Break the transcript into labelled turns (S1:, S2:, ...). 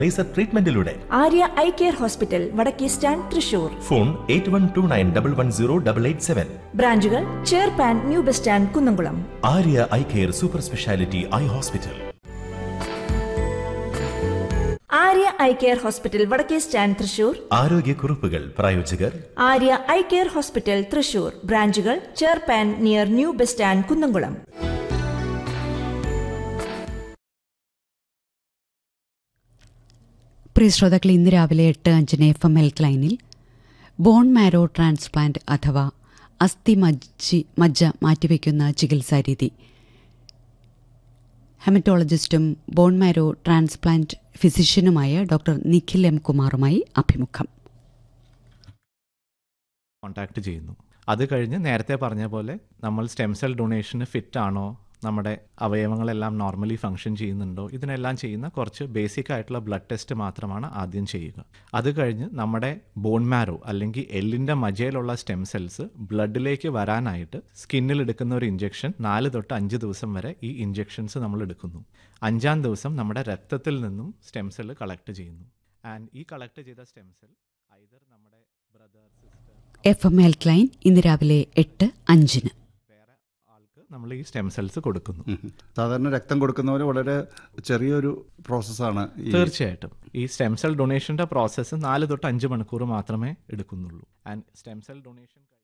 S1: Laser ട്രീറ്റ്മെന്റിലൂടെ
S2: Arya eye care hospital വടക്കേ stand Thrissur
S1: phone eight one two nine double one zero double eight seven
S2: ബ്രാഞ്ചുകൾ ചേർപ്പാൻ new bus stand Kunnamkulam
S1: Arya eye care super speciality eye hospital
S2: Arya eye care hospital വടക്കേ stand Thrissur
S1: ആരോഗ്യക്കുറിപ്പുകൾ പ്രായോജകർ
S2: Arya eye care hospital Thrissur ബ്രാഞ്ചുകൾ ചേർപ്പാൻ near new bus stand Kunnamkulam
S3: പ്രിയ ശ്രോതാക്കൾ ഇന്ന് രാവിലെ എട്ട് അഞ്ചിന് എഫ് എം ഹെൽത്ത് ലൈനിൽ ബോൺ മാരോ ട്രാൻസ്പ്ലാന്റ് അഥവാ അസ്ഥി മജ്ജി മജ്ജ മാറ്റിവെക്കുന്ന ചികിത്സാ രീതി ഹെമറ്റോളജിസ്റ്റും ബോൺ മാരോ ട്രാൻസ്പ്ലാന്റ് ഫിസിഷ്യനുമായ ഡോക്ടർ നിഖിൽ എം കുമാറുമായി അഭിമുഖം
S4: കോൺടാക്ട് ചെയ്യുന്നു അത് കഴിഞ്ഞ് നേരത്തെ പറഞ്ഞ പോലെ നമ്മൾ സ്റ്റെം സെൽ ഡൊണേഷന് ഫിറ്റ് ആണോ നമ്മുടെ അവയവങ്ങളെല്ലാം നോർമലി ഫങ്ഷൻ ചെയ്യുന്നുണ്ടോ ഇതിനെല്ലാം ചെയ്യുന്ന കുറച്ച് ബേസിക് ആയിട്ടുള്ള ബ്ലഡ് ടെസ്റ്റ് മാത്രമാണ് ആദ്യം ചെയ്യുക അത് കഴിഞ്ഞ് നമ്മുടെ ബോൺ മാരോ അല്ലെങ്കിൽ എല്ലിൻ്റെ മജയിലുള്ള സ്റ്റെം സെൽസ് ബ്ലഡിലേക്ക് വരാനായിട്ട് സ്കിന്നിൽ എടുക്കുന്ന ഒരു ഇഞ്ചെക്ഷൻ നാല് തൊട്ട് അഞ്ച് ദിവസം വരെ ഈ ഇഞ്ചെക്ഷൻസ് നമ്മൾ എടുക്കുന്നു അഞ്ചാം ദിവസം നമ്മുടെ രക്തത്തിൽ നിന്നും സ്റ്റെം സെൽ കളക്ട് ചെയ്യുന്നു ആൻഡ് ഈ കളക്ട് ചെയ്ത സ്റ്റെം സെൽ ഐദർ നമ്മുടെ brother sister
S3: F M health line ഇന്ന് രാവിലെ എട്ട് അഞ്ചിന്
S4: വേറെ ആൾക്ക് നമ്മൾ ഈ സ്റ്റെം സെൽസ് കൊടുക്കുന്നു
S5: ഉം. സാധാരണ രക്തം കൊടുക്കുന്നവര് വളരെ ചെറിയൊരു പ്രോസസ്സാണ് ഈ
S4: തീർച്ചയായിട്ടും ഈ സ്റ്റെം സെൽ ഡൊണേഷന്റെ പ്രോസസ്സ് നാല് തൊട്ട് അഞ്ച് മണിക്കൂർ മാത്രമേ എടുക്കുന്നുള്ളൂ ആൻഡ് സ്റ്റെം സെൽ ഡൊണേഷൻ